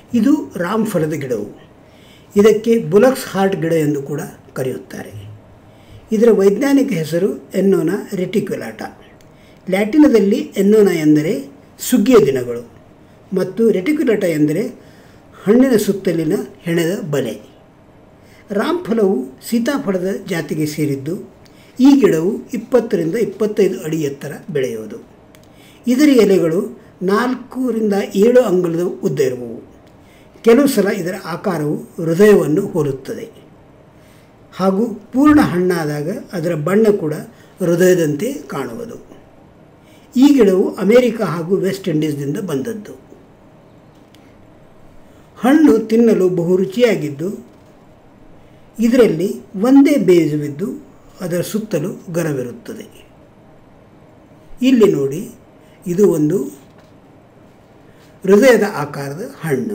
ಇದು ರಾಮ್ಫಲದ ಗಿಡವು ಇದಕ್ಕೆ ಬುಲಕ್ಸ್ ಹಾರ್ಟ್ ಗಿಡ ಎಂದು ಕೂಡ ಕರೆಯುತ್ತಾರೆ ಇದರ ವೈಜ್ಞಾನಿಕ ಹೆಸರು ಎನ್ನೋನ ರೆಟಿಕ್ಯುಲಾಟ ಲ್ಯಾಟಿನದಲ್ಲಿ ಎನ್ನೋನ ಎಂದರೆ ಸುಗ್ಗಿಯ ದಿನಗಳು ಮತ್ತು ರೆಟಿಕ್ಯುಲಾಟ ಎಂದರೆ ಹಣ್ಣಿನ ಸುತ್ತಲಿನ ಹೆಣೆದ ಬಲೆ ರಾಮ್ಫಲವು ಸೀತಾಫಲದ ಜಾತಿಗೆ ಸೇರಿದ್ದು ಈ ಗಿಡವು ಇಪ್ಪತ್ತರಿಂದ ಇಪ್ಪತ್ತೈದು ಅಡಿ ಎತ್ತರ ಬೆಳೆಯುವುದು ಇದರ ಎಲೆಗಳು ನಾಲ್ಕರಿಂದ ಏಳು ಅಂಗುಲದ ಉದ್ದ ಇರುವವು ಕೆಲವು ಸಲ ಇದರ ಆಕಾರವು ಹೃದಯವನ್ನು ಹೋಲುತ್ತದೆ ಹಾಗೂ ಪೂರ್ಣ ಹಣ್ಣಾದಾಗ ಅದರ ಬಣ್ಣ ಕೂಡ ಹೃದಯದಂತೆ ಕಾಣುವುದು ಈ ಗಿಡವು ಅಮೆರಿಕ ಹಾಗೂ ವೆಸ್ಟ್ ಇಂಡೀಸ್ನಿಂದ ಬಂದದ್ದು ಹಣ್ಣು ತಿನ್ನಲು ಬಹು ರುಚಿಯಾಗಿದ್ದು ಇದರಲ್ಲಿ ಒಂದೇ ಬೇಜವಿದ್ದು ಅದರ ಸುತ್ತಲೂ ಗರವಿರುತ್ತದೆ ಇಲ್ಲಿ ನೋಡಿ ಇದು ಒಂದು ಹೃದಯದ ಆಕಾರದ ಹಣ್ಣು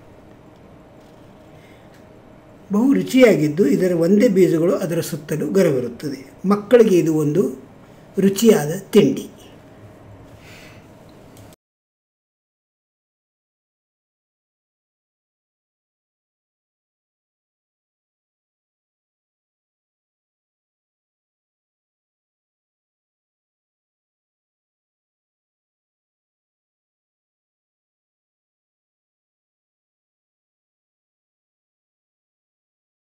ಬಹು ರುಚಿಯಾಗಿದ್ದು ಇದರ ಒಂದೇ ಬೀಜಗಳು ಅದರ ಸುತ್ತಲೂ ಗರವಿರುತ್ತದೆ ಮಕ್ಕಳಿಗೆ ಇದು ಒಂದು ರುಚಿಯಾದ ತಿಂಡಿ